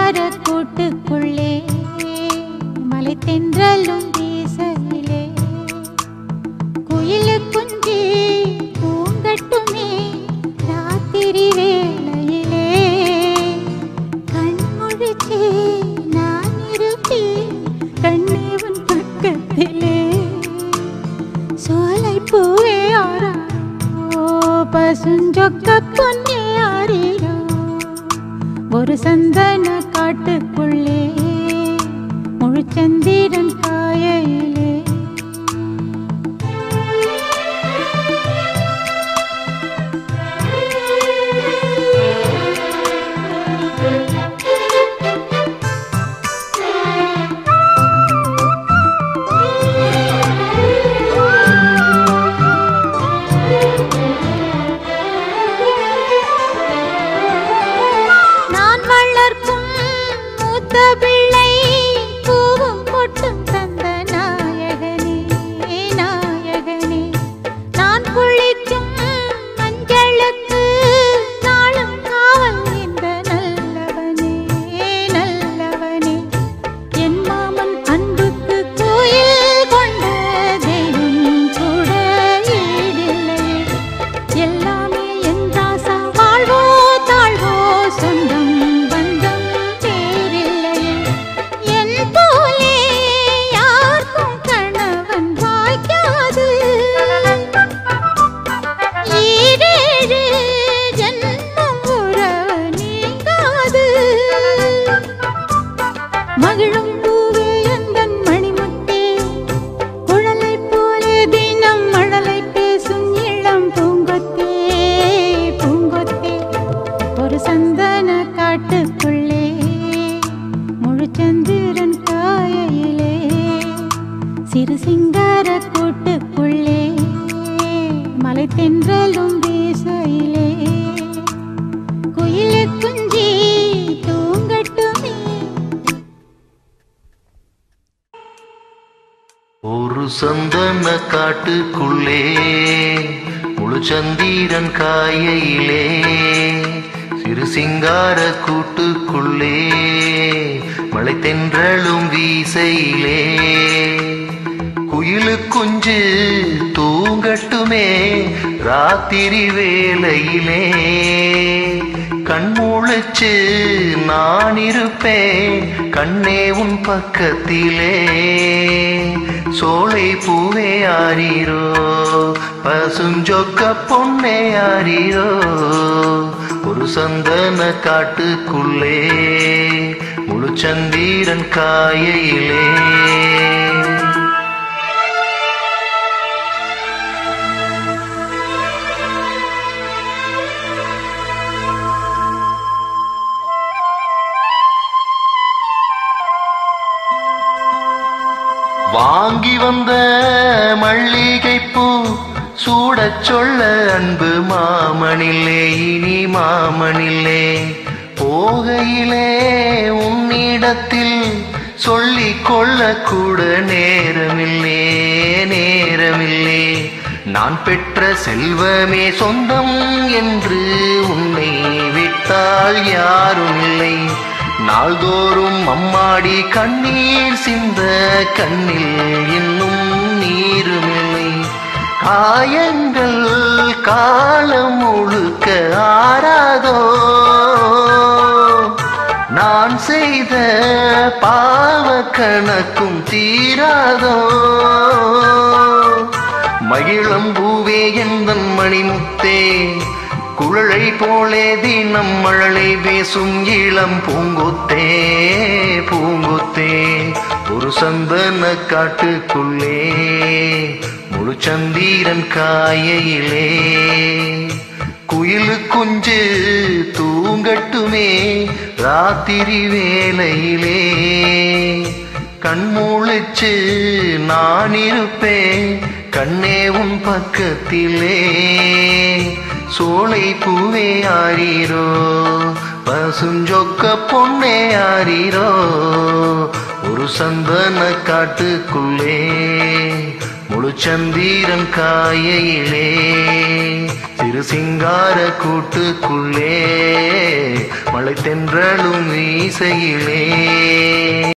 சிருசிங்கார கூட்டுக்குள்ளே மலை தென்றலும் வீசையிலே குயிலு குஞ்சி பூங்கட்டுமே ராத்திரி வேளையிலே கண்முழிச்சே நான் இருப்பேன் கண்ணேவன் பக்கத்திலே சோலை பூவே ஆரா ஓ பசுஞ்சொக்க பொன்னே ஆரீரோ ஒரு சந்தன காட்டுக்குள்ளே முழுச்சந்திரன் காயையிலே நான் வளர்க்கும் மூத்த பிள்ளை பூவும் பொட்டும் தந்த நாயகனே நாயகனே நான் குளிக்கும் மஞ்சளுக்கு நாளும் காவல் இந்த நல்லவனே நல்லவனே என் மாமன் அன்புக்கு கோயில் கொண்ட தெய்வம் கூட ஈடில்லையே எல்லாமே என் ராசா வாழ்வோ தாழ்வோ சொந்தம் பந்தம் பேரில்லையே என் போலே யாருக்கும் கணவன் வாய்க்காது ஈரேழு ஜன்மம் உறவு நீங்காது மகிழும் பூவே எந்தன் மணிமுத்தே குழலை போலே தினம் மழலை பேசும் இளம் பூங்கொத்தே பூங்கொத்தே ஒரு சந்தன காட்டுக்குள்ளே முழுச்சந்திரன் காயையிலே சிறு சிங்கார கூட்டுக்குள்ளே மலை தென்றலும் வீசையிலே குயிலு குஞ்சி தூங்கட்டுமே ஒரு சந்தன காட்டுக்குள்ளே முழு சந்திரன் காயையிலே சிறு சிங்கார கூட்டுக்குள்ளே மழை தென்றலும் வீசையிலே குயிலு குஞ்சு தூங்கட்டுமே ராத்திரி வேளையிலே கண்முழிச்சு நான் இருப்பேன் கண்ணே உன் பக்கத்திலே சோலை பூவே ஆரீரோ பசுஞ்சொக்க பொன்னே ஆரீரோ ஒரு சந்தன காட்டுக்குள்ளே முழு சந்திரன் காயையிலே வாங்கி வந்த மல்லிகைப்பூ சூடச் சொல்ல அன்பு மாமனில்லே இனி மாமனில்லே போகையிலே உன்னிடத்தில் சொல்லிக் கொள்ள கூட நேரமில்லே நேரமில்லே நான் பெற்ற செல்வமே சொந்தம் என்று உன்னை விட்டால் யாரும் இல்லை நாள்தோறும் அம்மாடி கண்ணீர் சிந்த கண்ணில் இன்னும் நீருமில்லை காயங்கள் காலம் முழுக்க ஆறாதோ நான் செய்த பாவ கணக்கும் தீராதோ மகிழம் பூவே எந்தன் மணிமுத்தே குழலை போலே தினம் மழலை பேசும் இளம் பூங்கொத்தே பூங்கொத்தே ஒரு சந்தன காட்டுக்குள்ளே முழு சந்திரன் காயையிலே குயிலு குஞ்சு தூங்கட்டுமே ராத்திரி வேளையிலே கண்மூழிச்சு நான் இருப்பேன் கண்ணே உன் பக்கத்திலே சோலை பூவே ஆரீரோ பசுஞ்சொக்க பொன்னே ஆரீரோ ஒரு சந்தன காட்டுக்குள்ளே முழு சந்திரன் காயையிலே சிறு சிறு சிங்கார கூட்டுக்குள்ளே மழை தென்றலும் வீசையிலே